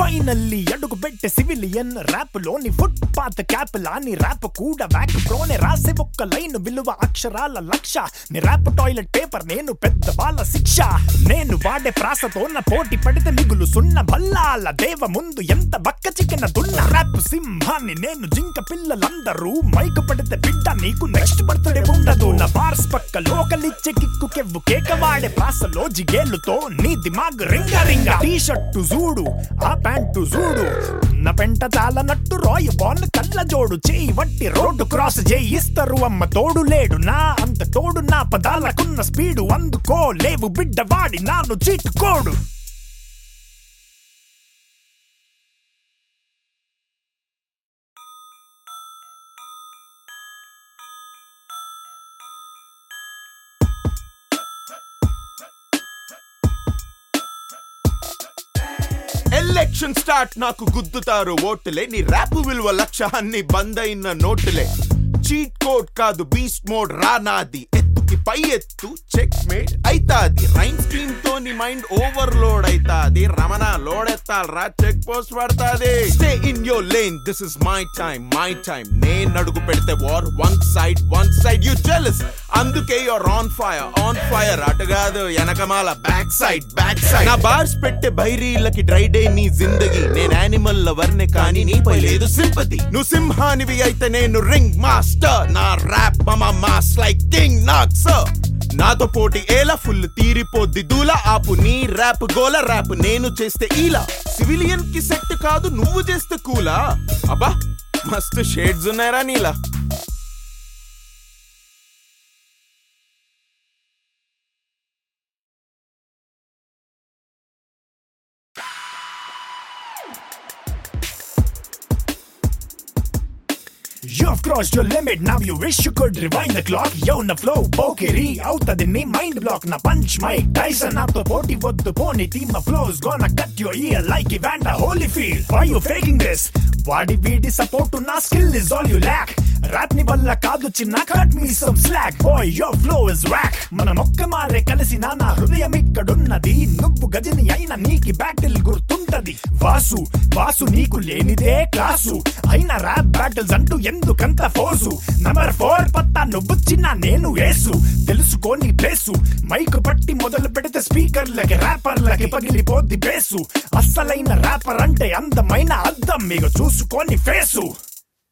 Finally అడుగు పెట్టే civilian rap లోని ఫుట్ పాత్ క్యాప్ లాని ర్యాప్ కూడా బ్యాక్ ప్రోనే రాసే ఒక్క లైన్ విలువ అక్షరాల లక్ష నీ ర్యాప్ టాయిలెట్ పేపర్ నేను పెద్ద బాల శిక్ష నేను వాడే ప్రాసతో నా పోటీ పడితే మిగులు సున్న భల్లాల దేవ ముందు ఎంత బక్క చికెన దున్న ర్యాప్ సింహాన్ని నేను జింక పిల్లలందరూ మైకు పడితే బిడ్డ నీకు నెక్స్ట్ బర్త్డే ఉండదు నా బార్స్ పక్క లోకలిచ్చే కిక్కు కెవ్వు కేక వాడే ప్రాసలో జిగేలుతో నీ దిమాగ్ రింగ రింగ టీ షర్టు చూడు ఆ ప్యాంటు చూడు నా పెంట చాలనట్టు రాయ్ బాన్ కళ్ళ జోడు చేయి వట్టి రోడ్డు క్రాస్ చేయిస్తారు అమ్మ తోడు లేడు నా అంత తోడు నా పదాలకున్న స్పీడు అందుకో లేవు బిడ్డ వాడి నాను చీటుకోడు ఎలక్షన్ స్టార్ట్ నాకు గుద్దుతారు ఓటులే నీ ర్యాప్ విలువ లక్ష అన్ని బంద్ అయిన నోటులే చీట్ కోడ్ కాదు బీస్ట్ మోడ్ రానాది ఎత్తుకి పై ఎత్తు చెక్ మేట్ అయితాది రైన్ స్ట్రీమ్ తో నీ మైండ్ ఓవర్లోడ్ అయితాది రమణ లోడ్ ఎత్తాలి రా చెక్ పోస్ట్ పడతాది stay in your lane this is my time my time నేను అడుగు పెడితే war one side one side you jealous అందుకే your on fire on fire అటు కాదు వెనకమాల బ్యాక్ సైడ్ బ్యాక్ సైడ్ నా బార్స్ పెట్టే బైరీలకి డ్రై డే నీ జిందగీ నేను యానిమల్ లవర్నే కానీ నీపై లేదు సింపతి నువ్వు సింహానివి అయితే నేను రింగ్ మాస్టర్ నా ర్యాప్ మమ mass like king knock sir నాతో పోటీ ఏలా ఫుల్ తీరిపోద్ది దూల ఆపు నీ ర్యాప్ గోల ర్యాప్ నేను చేస్తే ఈలా సివిలియన్ కి సెట్ కాదు నువ్వు చేస్తే కూలా అబ్బా మస్తు షేడ్స్ ఉన్నాయరా నీలా You've crossed your limit, now you wish you could rewind the clock. Yo, na flow, పోకిరి అవుతది నీ మైండ్ బ్లాక్ నా పంచ్ మైక్ టైసన్ నాతో పోటీ వద్దు పోనీ team flows gonna cut your ear like Evander Holyfield why you faking this వాడి వీడి సపోర్ట్ నా skill is all you lack rap ని వల్ల కాదు చిన్న cut me some slack boy your flow is rack మన మొక్క మారే కలిసి నా హృదయం ఇక్కడున్నది నువ్వు గజని అయిన నీకి బ్యాటిల్ గుర్తుంటది వాసు వాసు నీకు లేనిదే క్లాసు అయిన ర్యాప్ బ్యాటిల్స్ అంటూ ఎందుకంత ఫోర్సు నంబర్ ఫోర్ పత్తా నువ్వు చిన్న నేను వేసు తెలుసుకోని ప్లేసు మైక్ పట్టి మొదలు పెడితే స్పీకర్లకి ర్యాపర్లకి పగిలిపోద్ది బేసు అస్సలైన ర్యాపర్ అంటే అందమైన అద్దం మీకు చూసుకొని ఫేసు